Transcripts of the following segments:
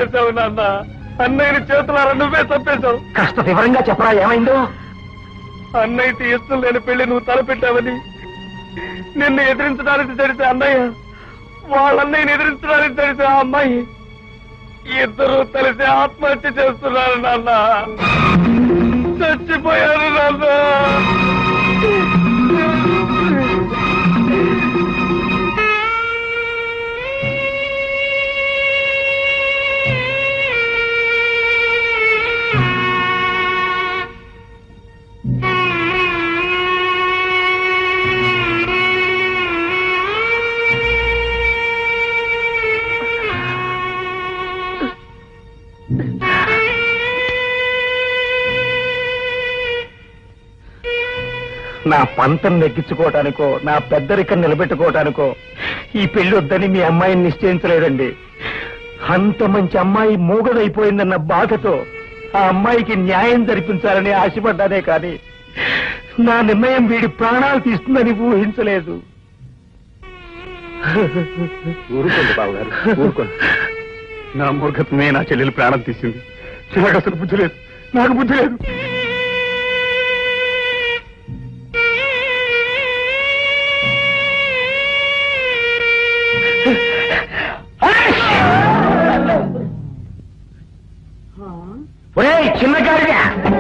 చంపేశావు నాన్న అన్నయ్యని చేతులారా నువ్వే చంపేశావు కాస్త వివరంగా చెప్పరా ఏమైందో అన్నయ్యకి ఇష్టం లేని పెళ్లి నువ్వు తలపెట్టావని నిన్ను ఎదిరించడానికి తెలిసే అన్నయ్య వాళ్ళన్నయ్యని ఎదిరించడానికి తెలిసే ఆ అమ్మాయి ఇద్దరు కలిసి ఆత్మహత్య చేస్తున్నారు నాన్న చచ్చిపోయారు నాన్న నా పంతం నెగ్గించుకోవటానికో నా పెద్దరికం నిలబెట్టుకోవటానికో ఈ పెళ్లి వద్దని మీ అమ్మాయిని నిశ్చయించలేదండి అంత మంచి అమ్మాయి మూగదైపోయిందన్న బాధతో ఆ అమ్మాయికి న్యాయం జరిపించాలని ఆశపడ్డానే కానీ నా నిర్ణయం వీడి ప్రాణాలు తీస్తుందని ఊహించలేదు ఊరుకోండి బావగారు ఊరుకోండి నా మూర్ఖత్వమే నా చెల్లెలు ప్రాణం తీసింది నాకు అసలు బుద్ధి లేదు నాకు బుద్ధి లేదు ఒరేయ్ చిన్న గాడిగా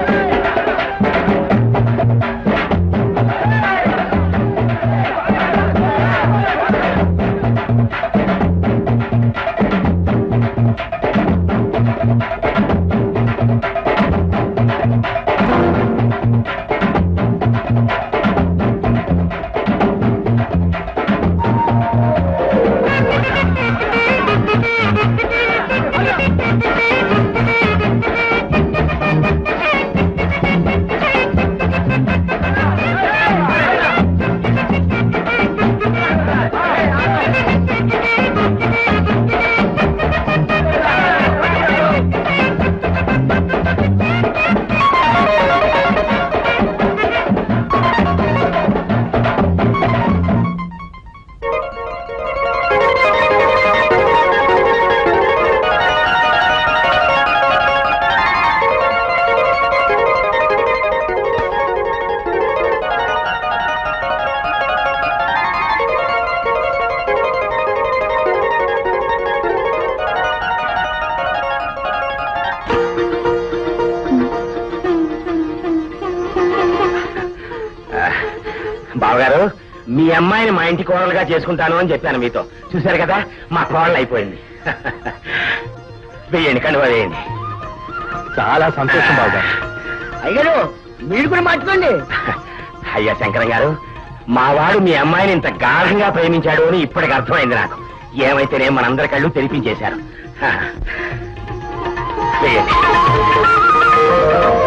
బావగారు మీ అమ్మాయిని మా ఇంటి కోడలుగా చేసుకుంటాను అని చెప్పాను మీతో చూశారు కదా మా కోడలు అయిపోయింది వెయ్యండి కండువ వేయండి చాలా సంతోషం బావగారు అయ్యారు మీరు కూడా మార్చుకోండి అయ్యా శంకరం గారు మా వాడు మీ అమ్మాయిని ఇంత గాఢంగా ప్రేమించాడు అని ఇప్పటికి అర్థమైంది నాకు ఏమైతేనే మనందరి కళ్ళు తెరిపించేశారు హ. వేయండి